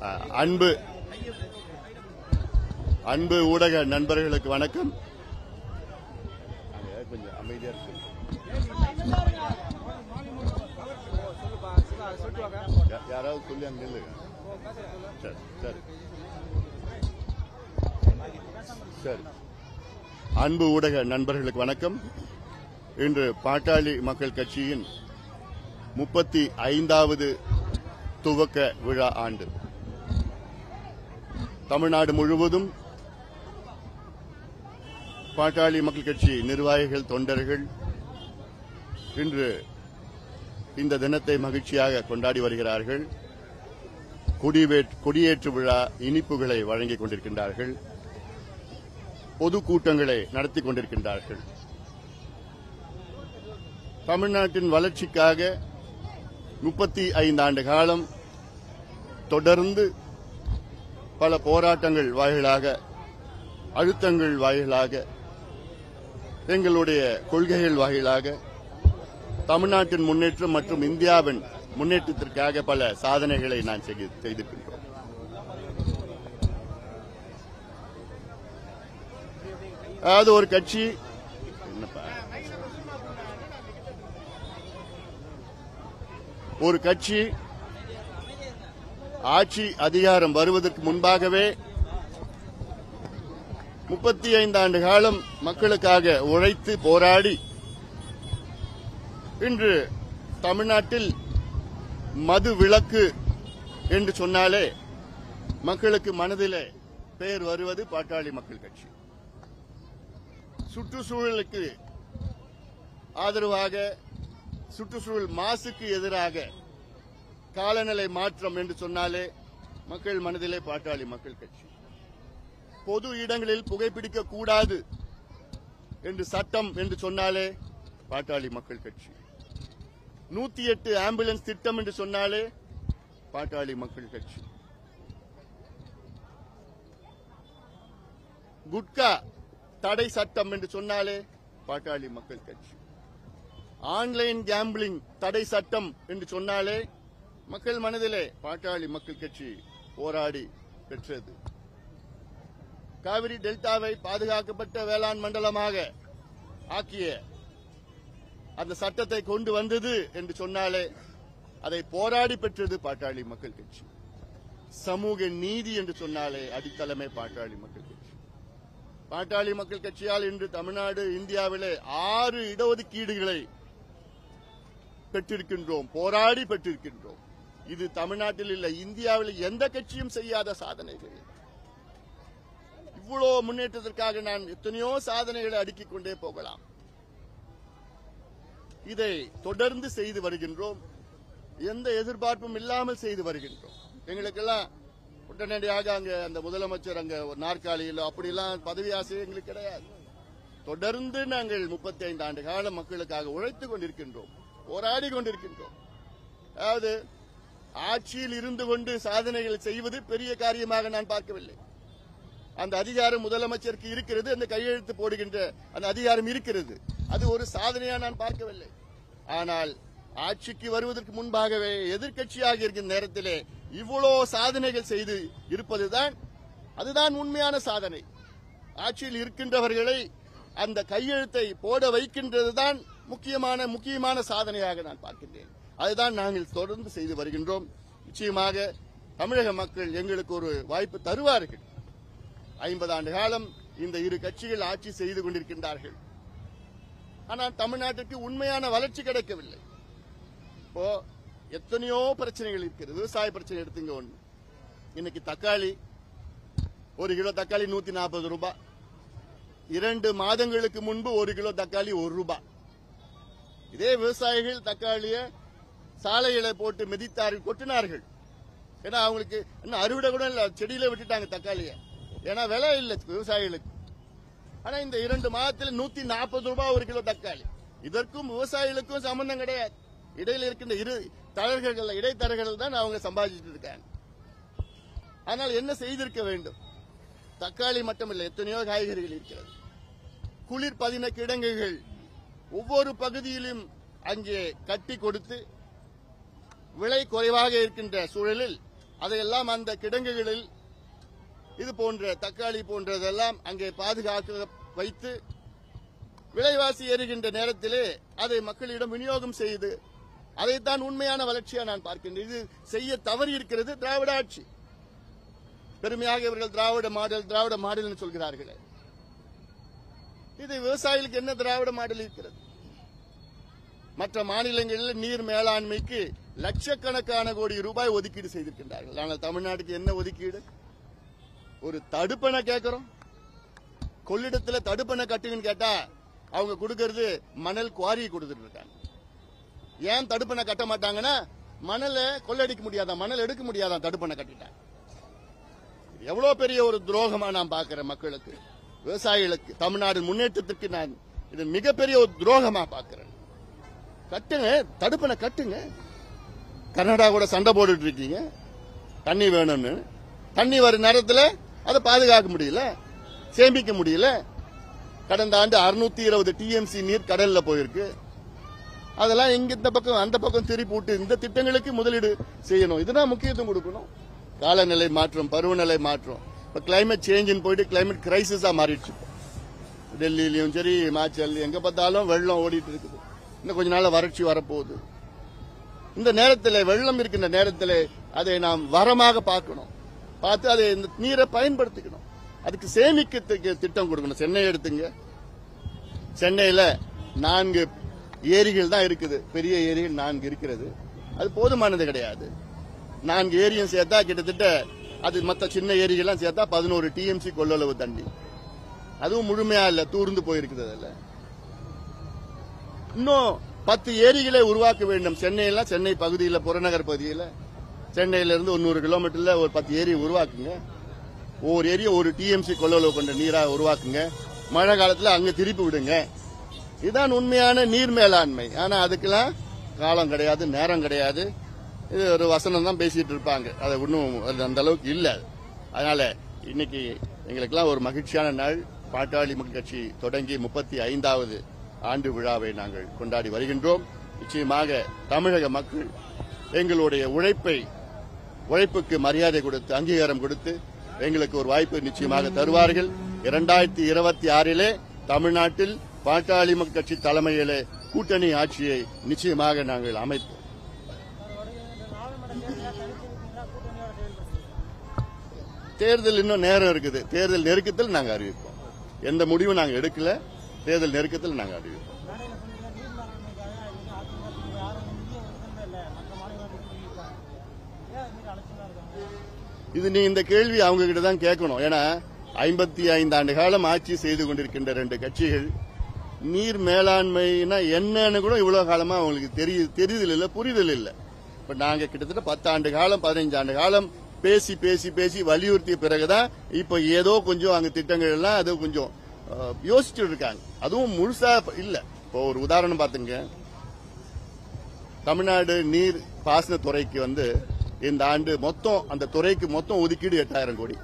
அஹ், அன்பு அன்பு ஊடக நண்பர்களுக்கு வணக்கம் அங்க கொஞ்சம் அமைதியா இருக்கு யா- யாராவது சொல்லி அங்க நில்லுங்க சரி சரி சரி அன்பு ஊடக நண்பர்களுக்கு வணக்கம் இன்று பாட்டாளி மக்கள் கட்சியின் முப்பத்தி ஐந்தாவது துவக்க விழா ஆண்டு தமிழ்நாடு முழுவதும் பாட்டாளி மக்கள் கட்சி நிர்வாகிகள் தொண்டர்கள் இன்று இந்த தினத்தை மகிழ்ச்சியாக கொண்டாடி வருகிறார்கள் கொடிவே- கொடியேற்று விழா இனிப்புகளை வழங்கிக் கொண்டிருக்கின்றார்கள் பொதுக்கூட்டங்களை நடத்தி கொண்டிருக்கின்றார்கள் தமிழ்நாட்டின் வளர்ச்சிக்காக முப்பத்தி ஐந்து ஆண்டு காலம் தொடர்ந்து பல போராட்டங்கள் வாயிலாக அழுத்தங்கள் வாயிலாக எங்களுடைய கொள்கைகள் வாயிலாக தமிழ்நாட்டின் முன்னேற்றம் மற்றும் இந்தியாவின் முன்னேற்றத்திற்காக பல சாதனைகளை நான் செய்து- செய்திருக்கின்றோம் அதாவது ஒரு கட்சி என்னப்பா ஒரு கட்சி ஆட்சி அதிகாரம் வருவதற்கு முன்பாகவே முப்பத்தி ஐந்து ஆண்டு காலம் மக்களுக்காக உழைத்து போராடி இன்று தமிழ்நாட்டில் மது விலக்கு என்று சொன்னாலே மக்களுக்கு மனதிலே பெயர் வருவது பாட்டாளி மக்கள் கட்சி சுற்றுச்சூழலுக்கு ஆதரவாக சுற்றுச்சூழல் மாசுக்கு எதிராக காலநிலை மாற்றம் என்று சொன்னாலே மக்கள் மனதிலே பாட்டாளி மக்கள் கட்சி பொது இடங்களில் புகைப்பிடிக்க கூடாது என்று சட்டம் என்று சொன்னாலே பாட்டாளி மக்கள் கட்சி நூத்தி எட்டு ஆம்புலன்ஸ் திட்டம் என்று சொன்னாலே பாட்டாளி மக்கள் கட்சி குட்கா தடை சட்டம் என்று சொன்னாலே பாட்டாளி மக்கள் கட்சி ஆன்லைன் கேம்பிளிங் தடை சட்டம் என்று சொன்னாலே மக்கள் மனதிலே பாட்டாளி மக்கள் கட்சி போராடி பெற்றது காவிரி டெல்டாவை பாதுகாக்கப்பட்ட வேளாண் மண்டலமாக ஆக்கிய அந்த சட்டத்தை கொண்டு வந்தது என்று சொன்னாலே அதை போராடி பெற்றது பாட்டாளி மக்கள் கட்சி சமூக நீதி என்று சொன்னாலே அடித்தளமே பாட்டாளி மக்கள் கட்சி பாட்டாளி மக்கள் கட்சியால் இன்று தமிழ்நாடு இந்தியாவிலே ஆறு இடஒதுக்கீடுகளை பெற்றிருக்கின்றோம் போராடி பெற்றிருக்கின்றோம் இது தமிழ்நாட்டில் இல்லை இந்தியாவில் எந்த கட்சியும் செய்யாத சாதனைகள் இவ்வளோ முன்னேற்றத்திற்காக நான் எத்தனையோ சாதனைகளை அடுக்கிக் கொண்டே போகலாம் இதை தொடர்ந்து செய்து வருகின்றோம் எந்த எதிர்பார்ப்பும் இல்லாமல் செய்து வருகின்றோம் எங்களுக்கெல்லாம் உடனடியாக அங்க அந்த முதலமைச்சர் அங்க ஒரு நாற்காலியில் அப்படிலாம் பதவி ஆசை எங்களுக்கு கிடையாது தொடர்ந்து நாங்கள் முப்பத்தி ஐந்து ஆண்டு காலம் மக்களுக்காக உழைத்துக் கொண்டிருக்கின்றோம் போராடி கொண்டிருக்கின்றோம் அதாவது ஆட்சியில் இருந்து கொண்டு சாதனைகள் செய்வது பெரிய காரியமாக நான் பார்க்கவில்லை அந்த அதிகாரம் முதலமைச்சருக்கு இருக்கிறது அந்த கையெழுத்து போடுகின்ற அந்த அதிகாரம் இருக்கிறது அது ஒரு சாதனையா நான் பார்க்கவில்லை ஆனால் ஆட்சிக்கு வருவதற்கு முன்பாகவே எதிர்க்கட்சியாக இருக்கிற நேரத்திலே இவ்வளோ சாதனைகள் செய்து இருப்பதுதான் அதுதான் உண்மையான சாதனை ஆட்சியில் இருக்கின்றவர்களை அந்த கையெழுத்தை போட வைக்கின்றதுதான் முக்கியமான முக்கியமான சாதனையாக நான் பார்க்கின்றேன் அதுதான் நாங்கள் தொடர்ந்து செய்து வருகின்றோம் நிச்சயமாக தமிழக மக்கள் எங்களுக்கு ஒரு வாய்ப்பு தருவார்கள் ஐம்பது ஆண்டு காலம் இந்த இரு கட்சிகள் ஆட்சி செய்து கொண்டிருக்கின்றார்கள் ஆனால் தமிழ்நாட்டுக்கு உண்மையான வளர்ச்சி கிடைக்கவில்லை இப்போ எத்தனையோ பிரச்சனைகள் இருக்கிறது விவசாய பிரச்சனை எடுத்துங்க ஒண்ணு இன்னைக்கு தக்காளி ஒரு கிலோ தக்காளி நூத்தி நாற்பது ரூபாய் இரண்டு மாதங்களுக்கு முன்பு ஒரு கிலோ தக்காளி ஒரு ரூபாய் இதே விவசாயிகள் தக்காளிய சாலையில போட்டு மிதித்தார்கள் கொட்டினார்கள் ஏன்னா அவங்களுக்கு இன்னும் அறுவடை கூட இல்ல செடியில விட்டுட்டாங்க தக்காளிய ஏன்னா விலை இல்லை விவசாயிகளுக்கு ஆனா இந்த இரண்டு மாதத்துல நூத்தி நாற்பது ரூபாய் ஒரு கிலோ தக்காளி இதற்கும் விவசாயிகளுக்கும் சம்பந்தம் கிடையாது இடையில இருக்கின்ற இரு தரகர்கள் இடைத்தரகர்கள் தான் அவங்க சம்பாதிச்சிட்டு இருக்காங்க ஆனால் என்ன செய்திருக்க வேண்டும் தக்காளி மட்டும் இல்லை எத்தனையோ காய்கறிகள் இருக்கிறது குளிர் பதின கிடங்குகள் ஒவ்வொரு பகுதியிலும் அங்கே கட்டி கொடுத்து விலை குறைவாக இருக்கின்ற சூழலில் அதையெல்லாம் அந்த கிடங்குகளில் இது போன்ற தக்காளி போன்றதெல்லாம் அங்கே பாதுகாக்க வைத்து விலைவாசி ஏறுகின்ற நேரத்திலே அதை மக்களிடம் விநியோகம் செய்து அதைத்தான் உண்மையான வளர்ச்சியா நான் பார்க்கின்றேன் இது செய்ய தவறி இருக்கிறது திராவிட ஆட்சி பெருமையாக இவர்கள் திராவிட மாடல் திராவிட மாடல் சொல்கிறார்களே இது விவசாயிகளுக்கு என்ன திராவிட மாடல் இருக்கிறது மற்ற மாநிலங்களில் நீர் மேலாண்மைக்கு லட்சக்கணக்கான கோடி ரூபாய் ஒதுக்கீடு செய்திருக்கின்றார்கள் ஆனால் தமிழ்நாட்டுக்கு என்ன ஒதுக்கீடு ஒரு தடுப்பணை கேட்கிறோம் கொள்ளிடத்துல தடுப்பணை கட்டுங்கன்னு கேட்டா அவங்க கொடுக்கறது மணல் குவாரியை கொடுத்துட்டு இருக்காங்க ஏன் தடுப்பணை கட்ட மாட்டாங்கன்னா மணலை கொள்ளடிக்க முடியாதான் மணல் எடுக்க முடியாதான் தடுப்பணை கட்டிட்டாங்க இது எவ்வளவு பெரிய ஒரு துரோகமா நான் பார்க்கிறேன் மக்களுக்கு விவசாயிகளுக்கு தமிழ்நாடு முன்னேற்றத்துக்கு நான் இது மிகப்பெரிய ஒரு துரோகமா பார்க்கிறேன் கட்டுங்க தடுப்பணை கட்டுங்க கர்நாடகா கூட சண்டை போட்டுட்டு இருக்கீங்க தண்ணி வேணும்னு தண்ணி வரும் நேரத்தில் அதை பாதுகாக்க முடியல சேமிக்க முடியல கடந்த ஆண்டு அறுநூத்தி இருபது டிஎம்சி நீர் கடல்ல போயிருக்கு அதெல்லாம் இங்க இந்த பக்கம் அந்த பக்கம் திருப்பி விட்டு இந்த திட்டங்களுக்கு முதலீடு செய்யணும் இதுதான் முக்கியத்துவம் கொடுக்கணும் காலநிலை மாற்றம் பருவநிலை மாற்றம் இப்ப கிளைமேட் சேஞ்சுன்னு போயிட்டு கிளைமேட் கிரைசிஸா மாறிடுச்சு டெல்லியிலயும் சரி இமாச்சல் எங்க பார்த்தாலும் வெள்ளம் ஓடிட்டு இருக்குது இன்னும் கொஞ்ச நாள்ல வறட்சி வரப்போகுது இந்த நேரத்தில் வெள்ளம் இருக்கின்ற நேரத்தில் அதை நாம் வரமாக பார்க்கணும் பார்த்து அதை இந்த நீரை பயன்படுத்திக்கணும் அதுக்கு சேமிக்கிறதுக்கு திட்டம் கொடுக்கணும் சென்னை எடுத்துங்க சென்னையில நான்கு ஏரிகள் தான் இருக்குது பெரிய ஏரிகள் நான்கு இருக்கிறது அது போதுமானது கிடையாது நான்கு ஏரியும் சேர்த்தா கிட்டத்தட்ட அது மற்ற சின்ன ஏரிகள்லாம் சேர்த்தா பதினோரு டிஎம்சி கொள்ளளவு தண்ணி அதுவும் முழுமையா இல்ல தூர்ந்து போயிருக்குது அதுல இன்னும் பத்து ஏரிகளை உருவாக்க வேண்டும் சென்னையில சென்னை பகுதியில் புறநகர் பகுதியில் சென்னையில இருந்து ஒரு நூறு கிலோமீட்டர்ல ஒரு பத்து ஏரி உருவாக்குங்க ஒவ்வொரு ஏரியும் ஒரு டிஎம்சி கொள்ளளவு கொண்ட நீரா உருவாக்குங்க மழை காலத்துல அங்க திருப்பி விடுங்க இதுதான் உண்மையான நீர் மேலாண்மை ஆனா அதுக்கெல்லாம் காலம் கிடையாது நேரம் கிடையாது இது ஒரு வசனம் தான் பேசிட்டு இருப்பாங்க அது ஒன்றும் அந்த அளவுக்கு இல்ல அதனால இன்னைக்கு எங்களுக்கெல்லாம் ஒரு மகிழ்ச்சியான நாள் பாட்டாளி மக்கள் கட்சி தொடங்கி முப்பத்தி ஐந்தாவது ஆண்டு விழாவை நாங்கள் கொண்டாடி வருகின்றோம் நிச்சயமாக தமிழக மக்கள் எங்களுடைய உழைப்பை உழைப்புக்கு மரியாதை கொடுத்து அங்கீகாரம் கொடுத்து எங்களுக்கு ஒரு வாய்ப்பு நிச்சயமாக தருவார்கள் இரண்டாயிரத்தி இருபத்தி ஆறிலே தமிழ்நாட்டில் பாட்டாளி மக்கள் கட்சி தலைமையிலே கூட்டணி ஆட்சியை நிச்சயமாக நாங்கள் அமைப்போம் தேர்தல் இன்னும் நேரம் இருக்குது தேர்தல் நெருக்கத்தில் நாங்கள் அறிவிப்போம் எந்த முடிவும் நாங்கள் எடுக்கல தேர்தல் நெருக்கத்தில் நாங்கள் அறிவிப்போம் இது நீ இந்த கேள்வி அவங்க கிட்ட தான் கேட்கணும் ஏன்னா ஐம்பத்தி ஐந்து ஆண்டு காலம் ஆட்சி செய்து கொண்டிருக்கின்ற ரெண்டு கட்சிகள் நீர் மேலாண்மைனா என்னன்னு கூட இவ்வளவு காலமா அவங்களுக்கு தெரிய தெரிதல் இல்ல புரிதல் இல்ல இப்ப நாங்க கிட்டத்தட்ட பத்தாண்டு காலம் பதினைஞ்சு ஆண்டு காலம் பேசி பேசி பேசி வலியுறுத்திய பிறகுதான் இப்ப ஏதோ கொஞ்சம் அங்க திட்டங்கள் எல்லாம் அது கொஞ்சம் அஹ், யோசிச்சுட்டு இருக்காங்க அதுவும் முழுசா இல்ல இப்போ ஒரு உதாரணம் பாத்துங்க தமிழ்நாடு நீர் பாசன துறைக்கு வந்து இந்த ஆண்டு மொத்தம் அந்த துறைக்கு மொத்தம் ஒதுக்கீடு எட்டாயிரம் கோடி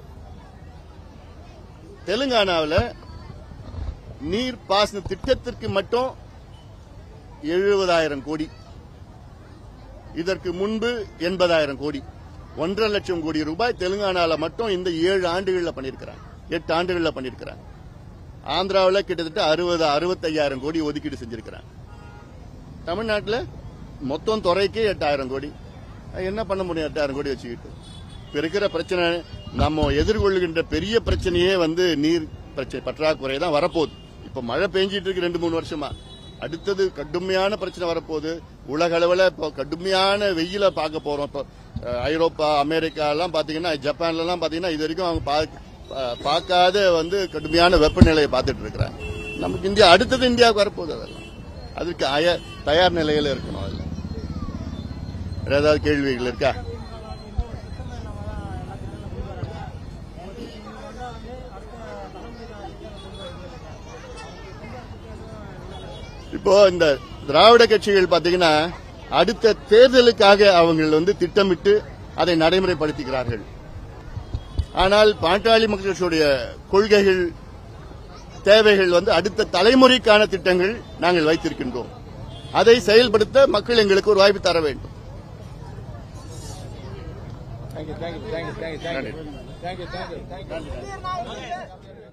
தெலுங்கானாவில் நீர் பாசன திட்டத்திற்கு மட்டும் எழுபதாயிரம் கோடி இதற்கு முன்பு எண்பதாயிரம் கோடி ஒன்றரை லட்சம் கோடி ரூபாய் தெலுங்கானால மட்டும் இந்த ஏழு ஆண்டுகளில் பண்ணியிருக்கிறாங்க எட்டு ஆண்டுகளில் பண்ணியிருக்கிறாங்க ஆந்திராவில் கிட்டத்தட்ட அறுபது அறுபத்தையாயிரம் கோடி ஒதுக்கீடு செஞ்சிருக்கிறாங்க தமிழ்நாட்டில் மொத்தம் துறைக்கே எட்டாயிரம் கோடி அது என்ன பண்ண முடியும் எட்டாயிரம் கோடி வச்சுக்கிட்டு இப்ப இருக்கிற பிரச்சனை நம்ம எதிர்கொள்கின்ற பெரிய பிரச்சனையே வந்து நீர் பிரச்சனை பற்றாக்குறை தான் வரப்போகுது இப்ப மழை பெஞ்சிட்டு இருக்கு ரெண்டு மூணு வருஷமா அடுத்தது கடுமையான பிரச்சனை வரப்போகுது உலக அளவில் இப்போ கடுமையான வெயில பார்க்க போறோம் இப்போ அஹ், ஐரோப்பா அமெரிக்கா எல்லாம் பாத்தீங்கன்னா ஜப்பான்ல எல்லாம் பாத்தீங்கன்னா இது வரைக்கும் அவங்க பா- பா- பார்க்காத வந்து கடுமையான வெப்பநிலையை பார்த்துட்டு இருக்கிறாங்க நமக்கு இந்தியா அடுத்தது இந்தியாவுக்கு வரப்போகுது அதெல்லாம் அதுக்கு அய- தயார் நிலையில இருக்கணும் அதில் வேற ஏதாவது கேள்விகள் இருக்கா இப்போ இந்த திராவிட கட்சிகள் பாத்தீங்கன்னா அடுத்த தேர்தலுக்காக அவங்க வந்து திட்டமிட்டு அதை நடைமுறைப்படுத்துகிறார்கள் ஆனால் பாட்டாளி மக்கள் கட்சியுடைய கொள்கைகள் தேவைகள் வந்து அடுத்த தலைமுறைக்கான திட்டங்கள் நாங்கள் வைத்திருக்கின்றோம் அதை செயல்படுத்த மக்கள் எங்களுக்கு ஒரு வாய்ப்பு தர வேண்டும் தேங்க்யூ தேங்க்யூ தேங்க்யூ தேங்க்யூ நன்றி தேங்க்யூ தேங்க்யூ தேங்க்யூ நன்றி